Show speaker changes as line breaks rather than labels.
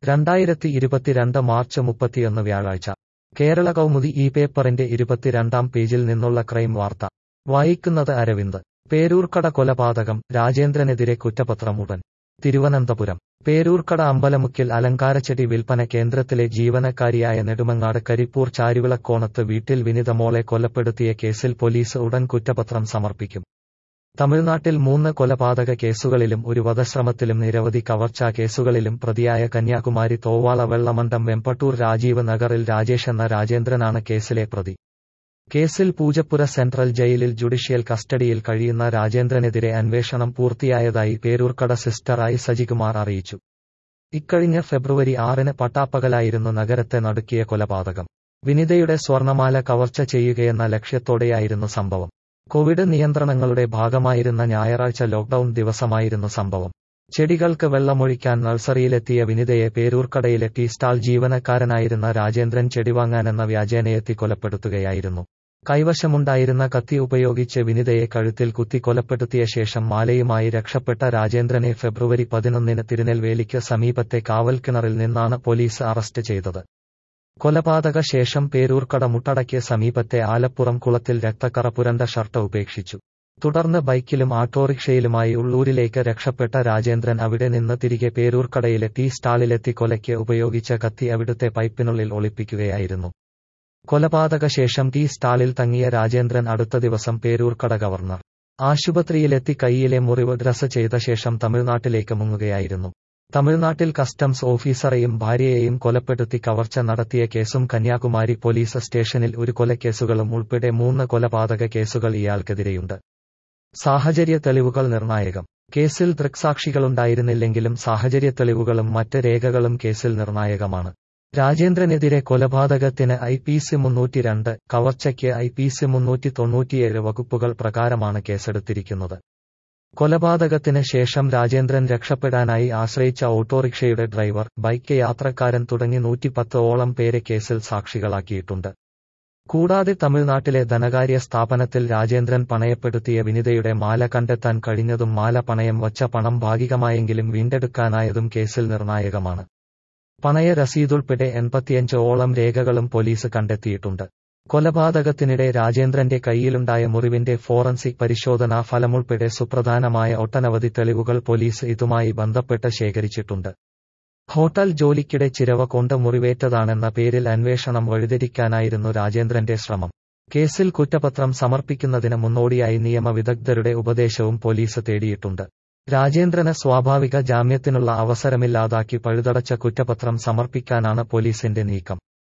രണ്ടായിരത്തി ഇരുപത്തിരണ്ട് മാർച്ച് മുപ്പത്തിയൊന്ന് വ്യാഴാഴ്ച കേരള കൗമുദി ഈ പേപ്പറിന്റെ ഇരുപത്തിരണ്ടാം പേജിൽ നിന്നുള്ള ക്രൈം വാർത്ത വായിക്കുന്നത് അരവിന്ദ് പേരൂർക്കട കൊലപാതകം രാജേന്ദ്രനെതിരെ കുറ്റപത്രം ഉടൻ തിരുവനന്തപുരം പേരൂർക്കട അമ്പലമുക്കിൽ അലങ്കാരച്ചെടി വിൽപ്പന കേന്ദ്രത്തിലെ ജീവനക്കാരിയായ നെടുമങ്ങാട് കരിപ്പൂർ ചാരുവിളക്കോണത്ത് വീട്ടിൽ വിനിതമോളെ കൊലപ്പെടുത്തിയ കേസിൽ പോലീസ് ഉടൻ കുറ്റപത്രം സമർപ്പിക്കും തമിഴ്നാട്ടിൽ മൂന്ന് കൊലപാതക കേസുകളിലും ഒരു വധശ്രമത്തിലും നിരവധി കവർച്ചാ കേസുകളിലും പ്രതിയായ കന്യാകുമാരി തോവാള വെള്ളമണ്ടം വെമ്പട്ടൂർ രാജീവ് നഗറിൽ രാജേഷ് എന്ന രാജേന്ദ്രനാണ് കേസിലെ പ്രതി കേസിൽ പൂജപ്പുര സെൻട്രൽ ജയിലിൽ ജുഡീഷ്യൽ കസ്റ്റഡിയിൽ കഴിയുന്ന രാജേന്ദ്രനെതിരെ അന്വേഷണം പൂർത്തിയായതായി പേരൂർക്കട സിസ്റ്ററായി സജികുമാർ അറിയിച്ചു ഇക്കഴിഞ്ഞ ഫെബ്രുവരി ആറിന് പട്ടാപ്പകലായിരുന്നു നഗരത്തെ നടുക്കിയ കൊലപാതകം വിനിതയുടെ സ്വർണമാല കവർച്ച ചെയ്യുകയെന്ന ലക്ഷ്യത്തോടെയായിരുന്നു സംഭവം കോവിഡ് നിയന്ത്രണങ്ങളുടെ ഭാഗമായിരുന്ന ഞായറാഴ്ച ലോക്ഡൌൺ ദിവസമായിരുന്നു സംഭവം ചെടികൾക്ക് വെള്ളമൊഴിക്കാൻ നഴ്സറിയിലെത്തിയ വിനിതയെ പേരൂർക്കടയിലെ ടീ സ്റ്റാൾ ജീവനക്കാരനായിരുന്ന രാജേന്ദ്രൻ ചെടിവാങ്ങാനെന്ന വ്യാജേനയെത്തി കൊലപ്പെടുത്തുകയായിരുന്നു കൈവശമുണ്ടായിരുന്ന കത്തി ഉപയോഗിച്ച് വിനിതയെ കഴുത്തിൽ കുത്തി കൊലപ്പെടുത്തിയ ശേഷം മാലയുമായി രക്ഷപ്പെട്ട രാജേന്ദ്രനെ ഫെബ്രുവരി പതിനൊന്നിന് തിരുനെൽവേലിക്ക് സമീപത്തെ കാവൽക്കിണറിൽ നിന്നാണ് പോലീസ് അറസ്റ്റ് ചെയ്തത് കൊലപാതക ശേഷം പേരൂർക്കട മുട്ടടയ്ക്ക് സമീപത്തെ ആലപ്പുറം കുളത്തിൽ രക്തക്കറ പുരണ്ട ഷർട്ട് ഉപേക്ഷിച്ചു തുടർന്ന് ബൈക്കിലും ഓട്ടോറിക്ഷയിലുമായി ഉള്ളൂരിലേക്ക് രക്ഷപ്പെട്ട രാജേന്ദ്രൻ അവിടെ നിന്ന് തിരികെ പേരൂർക്കടയിലെ ടീ സ്റ്റാളിലെത്തി കൊലയ്ക്ക് ഉപയോഗിച്ച കത്തി അവിടുത്തെ പൈപ്പിനുള്ളിൽ ഒളിപ്പിക്കുകയായിരുന്നു കൊലപാതക ശേഷം ടീ സ്റ്റാളിൽ തങ്ങിയ രാജേന്ദ്രൻ അടുത്ത ദിവസം പേരൂർക്കട ഗവർണർ ആശുപത്രിയിലെത്തി കൈയിലെ മുറിവ് ഡ്രസ് ചെയ്ത ശേഷം തമിഴ്നാട്ടിലേക്ക് മുങ്ങുകയായിരുന്നു തമിഴ്നാട്ടിൽ കസ്റ്റംസ് ഓഫീസറെയും ഭാര്യയെയും കൊലപ്പെടുത്തി കവർച്ച നടത്തിയ കേസും കന്യാകുമാരി പോലീസ് സ്റ്റേഷനിൽ ഒരു കൊലക്കേസുകളും ഉൾപ്പെടെ മൂന്ന് കൊലപാതക കേസുകൾ ഇയാൾക്കെതിരെയുണ്ട് സാഹചര്യ തെളിവുകൾ നിർണായകം കേസിൽ ദൃക്സാക്ഷികളുണ്ടായിരുന്നില്ലെങ്കിലും സാഹചര്യ തെളിവുകളും മറ്റ് രേഖകളും കേസിൽ നിർണായകമാണ് രാജേന്ദ്രനെതിരെ കൊലപാതകത്തിന് ഐ പി സി മുന്നൂറ്റി രണ്ട് കവർച്ചയ്ക്ക് ഐ പി സി മുന്നൂറ്റി തൊണ്ണൂറ്റിയേഴ് വകുപ്പുകൾ പ്രകാരമാണ് കേസെടുത്തിരിക്കുന്നത് കൊലപാതകത്തിന് ശേഷം രാജേന്ദ്രൻ രക്ഷപ്പെടാനായി ആശ്രയിച്ച ഓട്ടോറിക്ഷയുടെ ഡ്രൈവർ ബൈക്ക് യാത്രക്കാരൻ തുടങ്ങി നൂറ്റിപ്പത്ത് ഓളം പേരെ കേസിൽ സാക്ഷികളാക്കിയിട്ടുണ്ട് കൂടാതെ തമിഴ്നാട്ടിലെ ധനകാര്യ സ്ഥാപനത്തിൽ രാജേന്ദ്രൻ പണയപ്പെടുത്തിയ വിനിതയുടെ മാല കണ്ടെത്താൻ കഴിഞ്ഞതും മാല പണയം വച്ച പണം ഭാഗികമായെങ്കിലും വീണ്ടെടുക്കാനായതും കേസിൽ നിർണായകമാണ് പണയ രസീതുൾപ്പെടെ എൺപത്തിയഞ്ച് ഓളം രേഖകളും പോലീസ് കണ്ടെത്തിയിട്ടുണ്ട് കൊലപാതകത്തിനിടെ രാജേന്ദ്രന്റെ കൈയിലുണ്ടായ മുറിവിന്റെ ഫോറൻസിക് പരിശോധനാ ഫലമുൾപ്പെടെ സുപ്രധാനമായ ഒട്ടനവധി തെളിവുകൾ പോലീസ് ഇതുമായി ബന്ധപ്പെട്ട് ശേഖരിച്ചിട്ടുണ്ട് ഹോട്ടൽ ജോലിക്കിടെ ചിരവ കൊണ്ട് മുറിവേറ്റതാണെന്ന പേരിൽ അന്വേഷണം വഴിതിരിക്കാനായിരുന്നു രാജേന്ദ്രന്റെ ശ്രമം കേസിൽ കുറ്റപത്രം സമർപ്പിക്കുന്നതിന് മുന്നോടിയായി നിയമവിദഗ്ധരുടെ ഉപദേശവും പോലീസ് തേടിയിട്ടുണ്ട് രാജേന്ദ്രന് സ്വാഭാവിക ജാമ്യത്തിനുള്ള അവസരമില്ലാതാക്കി പഴുതടച്ച കുറ്റപത്രം സമർപ്പിക്കാനാണ് പോലീസിന്റെ നീക്കം